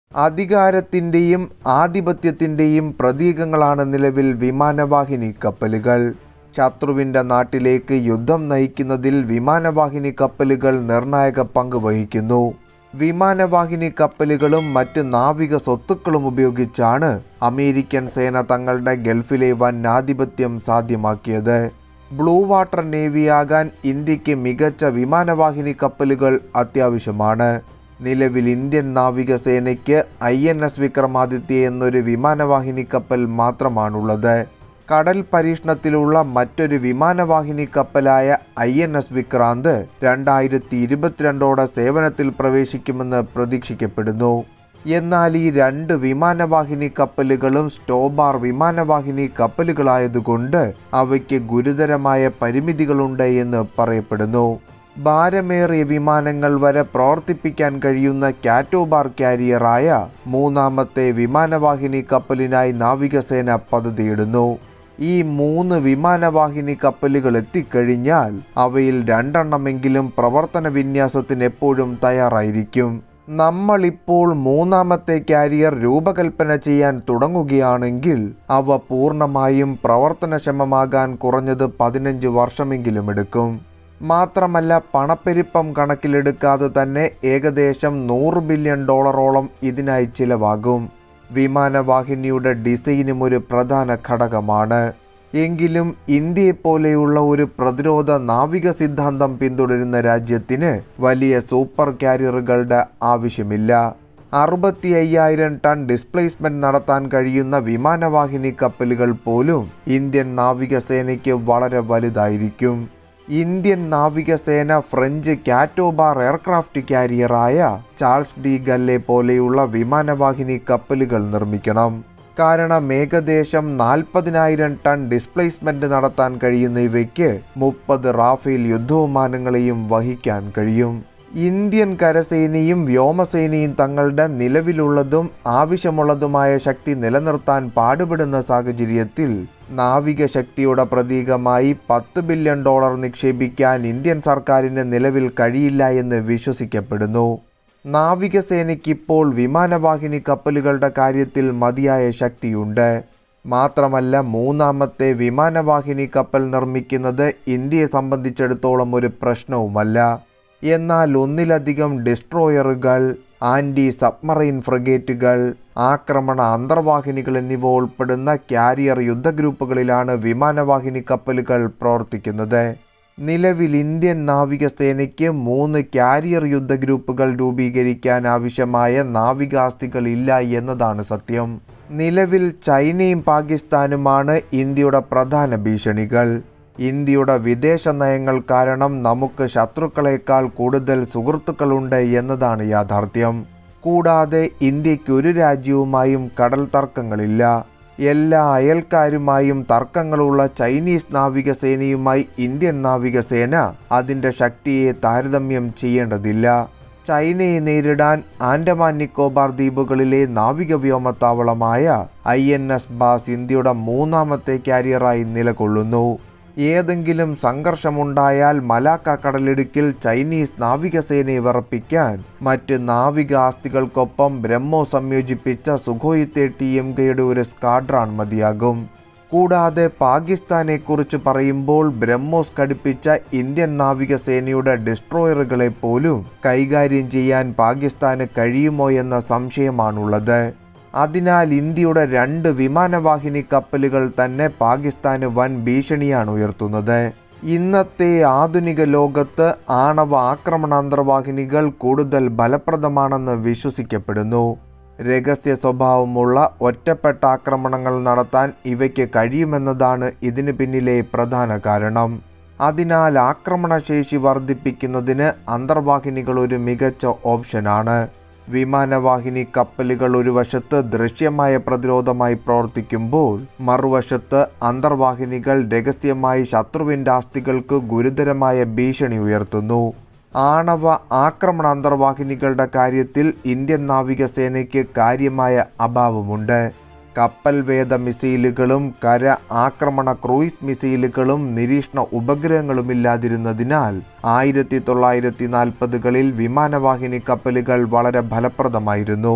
അധികാരത്തിൻ്റെയും ആധിപത്യത്തിൻ്റെയും പ്രതീകങ്ങളാണ് നിലവിൽ വിമാനവാഹിനി കപ്പലുകൾ ശത്രുവിൻ്റെ നാട്ടിലേക്ക് യുദ്ധം നയിക്കുന്നതിൽ വിമാനവാഹിനി കപ്പലുകൾ നിർണായക പങ്ക് വഹിക്കുന്നു വിമാനവാഹിനി കപ്പലുകളും മറ്റ് നാവിക സ്വത്തുക്കളും ഉപയോഗിച്ചാണ് അമേരിക്കൻ സേന തങ്ങളുടെ ഗൾഫിലെ വൻ ആധിപത്യം സാധ്യമാക്കിയത് ബ്ലൂ വാട്ടർ നേവിയാകാൻ ഇന്ത്യക്ക് മികച്ച വിമാനവാഹിനി കപ്പലുകൾ അത്യാവശ്യമാണ് നിലവിൽ ഇന്ത്യൻ നാവികസേനയ്ക്ക് ഐ എൻ എസ് വിക്രമാദിത്യ എന്നൊരു വിമാനവാഹിനി കപ്പൽ മാത്രമാണുള്ളത് കടൽ പരീക്ഷണത്തിലുള്ള മറ്റൊരു വിമാനവാഹിനി കപ്പലായ ഐ എൻ എസ് വിക്രാന്ത് രണ്ടായിരത്തി ഇരുപത്തിരണ്ടോടെ സേവനത്തിൽ പ്രവേശിക്കുമെന്ന് പ്രതീക്ഷിക്കപ്പെടുന്നു എന്നാൽ ഈ രണ്ട് വിമാനവാഹിനി കപ്പലുകളും സ്റ്റോബാർ വിമാനവാഹിനി കപ്പലുകളായതുകൊണ്ട് അവയ്ക്ക് ഗുരുതരമായ പരിമിതികളുണ്ട് എന്ന് പറയപ്പെടുന്നു ഭാരമേറിയ വിമാനങ്ങൾ വരെ പ്രവർത്തിപ്പിക്കാൻ കഴിയുന്ന കാറ്റോബാർ കാരിയറായ മൂന്നാമത്തെ വിമാനവാഹിനി കപ്പലിനായി നാവികസേന പദ്ധതിയിടുന്നു ഈ മൂന്ന് വിമാനവാഹിനി കപ്പലുകൾ എത്തിക്കഴിഞ്ഞാൽ അവയിൽ രണ്ടെണ്ണമെങ്കിലും പ്രവർത്തന വിന്യാസത്തിന് എപ്പോഴും തയ്യാറായിരിക്കും നമ്മളിപ്പോൾ മൂന്നാമത്തെ കാരിയർ രൂപകൽപ്പന ചെയ്യാൻ തുടങ്ങുകയാണെങ്കിൽ അവ പൂർണ്ണമായും പ്രവർത്തനക്ഷമമാകാൻ കുറഞ്ഞത് പതിനഞ്ച് വർഷമെങ്കിലും എടുക്കും മാത്രമല്ല പണപ്പെരുപ്പം കണക്കിലെടുക്കാതെ തന്നെ ഏകദേശം നൂറ് ബില്യൺ ഡോളറോളം ഇതിനായി ചിലവാകും വിമാനവാഹിനിയുടെ ഡിസൈനും ഒരു പ്രധാന ഘടകമാണ് എങ്കിലും ഇന്ത്യയെപ്പോലെയുള്ള ഒരു പ്രതിരോധ നാവിക സിദ്ധാന്തം പിന്തുടരുന്ന രാജ്യത്തിന് വലിയ സൂപ്പർ കാരിയറുകളുടെ ആവശ്യമില്ല അറുപത്തി അയ്യായിരം ടൺ ഡിസ്പ്ലേസ്മെന്റ് നടത്താൻ കഴിയുന്ന വിമാനവാഹിനി കപ്പലുകൾ പോലും ഇന്ത്യൻ നാവികസേനയ്ക്ക് വളരെ വലുതായിരിക്കും ഇന്ത്യൻ നാവികസേന ഫ്രഞ്ച് കാറ്റോബാർ എയർക്രാഫ്റ്റ് കാരിയറായ ചാൾസ് ഡി ഗല്ലെ പോലെയുള്ള വിമാനവാഹിനി കപ്പലുകൾ നിർമ്മിക്കണം കാരണം ഏകദേശം നാൽപ്പതിനായിരം ടൺ ഡിസ്പ്ലേസ്മെന്റ് നടത്താൻ കഴിയുന്ന ഇവയ്ക്ക് മുപ്പത് റാഫേൽ യുദ്ധവിമാനങ്ങളെയും വഹിക്കാൻ കഴിയും ഇന്ത്യൻ കരസേനയും വ്യോമസേനയും തങ്ങളുടെ നിലവിലുള്ളതും ആവശ്യമുള്ളതുമായ ശക്തി നിലനിർത്താൻ പാടുപെടുന്ന സാഹചര്യത്തിൽ നാവിക ശക്തിയുടെ പ്രതീകമായി പത്ത് ബില്യൺ ഡോളർ നിക്ഷേപിക്കാൻ ഇന്ത്യൻ സർക്കാരിന് നിലവിൽ കഴിയില്ല എന്ന് വിശ്വസിക്കപ്പെടുന്നു നാവികസേനയ്ക്ക് ഇപ്പോൾ വിമാനവാഹിനി കപ്പലുകളുടെ കാര്യത്തിൽ മതിയായ ശക്തിയുണ്ട് മാത്രമല്ല മൂന്നാമത്തെ വിമാനവാഹിനി കപ്പൽ നിർമ്മിക്കുന്നത് ഇന്ത്യയെ സംബന്ധിച്ചിടത്തോളം ഒരു പ്രശ്നവുമല്ല എന്നാൽ ഒന്നിലധികം ഡിസ്ട്രോയറുകൾ ആൻറ്റി സബ്മറൈൻ ഫ്രിഗേറ്റുകൾ ആക്രമണ അന്തർവാഹിനികൾ എന്നിവ ഉൾപ്പെടുന്ന കാരിയർ യുദ്ധഗ്രൂപ്പുകളിലാണ് വിമാനവാഹിനി കപ്പലുകൾ പ്രവർത്തിക്കുന്നത് നിലവിൽ ഇന്ത്യൻ നാവികസേനയ്ക്ക് മൂന്ന് കാരിയർ യുദ്ധഗ്രൂപ്പുകൾ രൂപീകരിക്കാൻ ആവശ്യമായ നാവികാസ്തികൾ ഇല്ല എന്നതാണ് സത്യം നിലവിൽ ചൈനയും പാകിസ്ഥാനുമാണ് ഇന്ത്യയുടെ പ്രധാന ഭീഷണികൾ ഇന്ത്യയുടെ വിദേശ നയങ്ങൾ കാരണം നമുക്ക് ശത്രുക്കളെക്കാൾ കൂടുതൽ സുഹൃത്തുക്കളുണ്ട് എന്നതാണ് യാഥാർത്ഥ്യം കൂടാതെ ഇന്ത്യക്ക് ഒരു രാജ്യവുമായും കടൽ തർക്കങ്ങളില്ല എല്ലാ അയൽക്കാരുമായും തർക്കങ്ങളുള്ള ചൈനീസ് നാവികസേനയുമായി ഇന്ത്യൻ നാവികസേന അതിൻ്റെ ശക്തിയെ താരതമ്യം ചെയ്യേണ്ടതില്ല ചൈനയെ നേരിടാൻ ആൻഡമാൻ നിക്കോബാർ ദ്വീപുകളിലെ നാവിക വ്യോമത്താവളമായ ഐ എൻ എസ് ബാസ് ഇന്ത്യയുടെ മൂന്നാമത്തെ കാരിയറായി നിലകൊള്ളുന്നു ഏതെങ്കിലും സംഘർഷമുണ്ടായാൽ മലാക്ക കടലിടുക്കിൽ ചൈനീസ് നാവികസേനയെ വിറപ്പിക്കാൻ മറ്റ് നാവിക ആസ്തികൾക്കൊപ്പം ബ്രഹ്മോ സംയോജിപ്പിച്ച സുഖോയ് തേട്ടി എം കെയുടെ ഒരു സ്ക്വാഡ്രാൻ മതിയാകും കൂടാതെ പാകിസ്ഥാനെ കുറിച്ച് പറയുമ്പോൾ ബ്രഹ്മോസ് ഘടിപ്പിച്ച ഇന്ത്യൻ നാവികസേനയുടെ ഡിസ്ട്രോയറുകളെ പോലും കൈകാര്യം ചെയ്യാൻ പാകിസ്ഥാന് കഴിയുമോ എന്ന സംശയമാണുള്ളത് അതിനാൽ ഇന്ത്യയുടെ രണ്ട് വിമാനവാഹിനി കപ്പലുകൾ തന്നെ പാകിസ്ഥാന് വൻ ഭീഷണിയാണ് ഉയർത്തുന്നത് ഇന്നത്തെ ആധുനിക ലോകത്ത് ആണവ ആക്രമണാന്തർവാഹിനികൾ കൂടുതൽ ഫലപ്രദമാണെന്ന് വിശ്വസിക്കപ്പെടുന്നു രഹസ്യ സ്വഭാവമുള്ള ഒറ്റപ്പെട്ട ആക്രമണങ്ങൾ നടത്താൻ ഇവയ്ക്ക് കഴിയുമെന്നതാണ് ഇതിന് പിന്നിലെ പ്രധാന കാരണം അതിനാൽ ആക്രമണശേഷി വർദ്ധിപ്പിക്കുന്നതിന് അന്തർവാഹിനികൾ ഒരു മികച്ച ഓപ്ഷനാണ് വിമാനവാഹിനി കപ്പലുകൾ ഒരു വശത്ത് ദൃശ്യമായ പ്രതിരോധമായി പ്രവർത്തിക്കുമ്പോൾ മറുവശത്ത് അന്തർവാഹിനികൾ രഹസ്യമായി ശത്രുവിൻ്റെ ആസ്തികൾക്ക് ഗുരുതരമായ ഭീഷണി ഉയർത്തുന്നു ആണവ ആക്രമണ അന്തർവാഹിനികളുടെ കാര്യത്തിൽ ഇന്ത്യൻ നാവികസേനയ്ക്ക് കാര്യമായ അഭാവമുണ്ട് കപ്പൽ വേദ മിസൈലുകളും കര ആക്രമണ ക്രൂയിസ് മിസൈലുകളും നിരീക്ഷണ ഉപഗ്രഹങ്ങളുമില്ലാതിരുന്നതിനാൽ ആയിരത്തി തൊള്ളായിരത്തി നാൽപ്പതുകളിൽ വിമാനവാഹിനി കപ്പലുകൾ വളരെ ഫലപ്രദമായിരുന്നു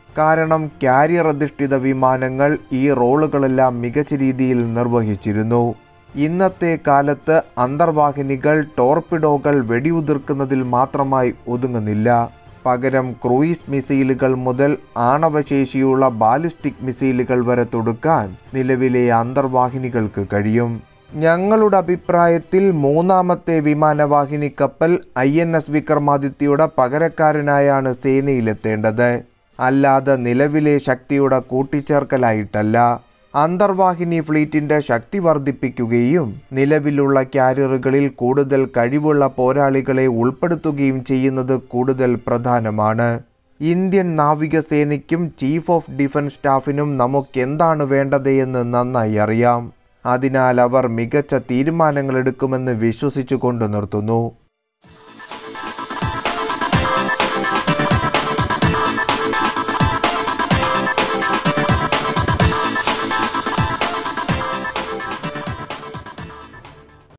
കാരണം കാരിയർ അധിഷ്ഠിത വിമാനങ്ങൾ ഈ റോളുകളെല്ലാം മികച്ച രീതിയിൽ നിർവഹിച്ചിരുന്നു ഇന്നത്തെ കാലത്ത് അന്തർവാഹിനികൾ ടോർപിഡോകൾ വെടിയുതിർക്കുന്നതിൽ മാത്രമായി ഒതുങ്ങുന്നില്ല പകരം ക്രൂയിസ് മിസൈലുകൾ മുതൽ ആണവശേഷിയുള്ള ബാലിസ്റ്റിക് മിസൈലുകൾ വരെ തൊടുക്കാൻ നിലവിലെ അന്തർവാഹിനികൾക്ക് കഴിയും ഞങ്ങളുടെ അഭിപ്രായത്തിൽ മൂന്നാമത്തെ വിമാനവാഹിനി കപ്പൽ ഐ എൻ എസ് വിക്രമാദിത്യയുടെ പകരക്കാരനായാണ് സേനയിലെത്തേണ്ടത് അല്ലാതെ നിലവിലെ ശക്തിയുടെ കൂട്ടിച്ചേർക്കലായിട്ടല്ല അന്തർവാഹിനി ഫ്ലീറ്റിന്റെ ശക്തി വർദ്ധിപ്പിക്കുകയും നിലവിലുള്ള കാരിയറുകളിൽ കൂടുതൽ കഴിവുള്ള പോരാളികളെ ഉൾപ്പെടുത്തുകയും ചെയ്യുന്നത് കൂടുതൽ പ്രധാനമാണ് ഇന്ത്യൻ നാവികസേനയ്ക്കും ചീഫ് ഓഫ് ഡിഫൻസ് സ്റ്റാഫിനും നമുക്കെന്താണ് വേണ്ടത് എന്ന് നന്നായി അറിയാം അതിനാൽ അവർ മികച്ച തീരുമാനങ്ങൾ എടുക്കുമെന്ന് വിശ്വസിച്ചുകൊണ്ട് നിർത്തുന്നു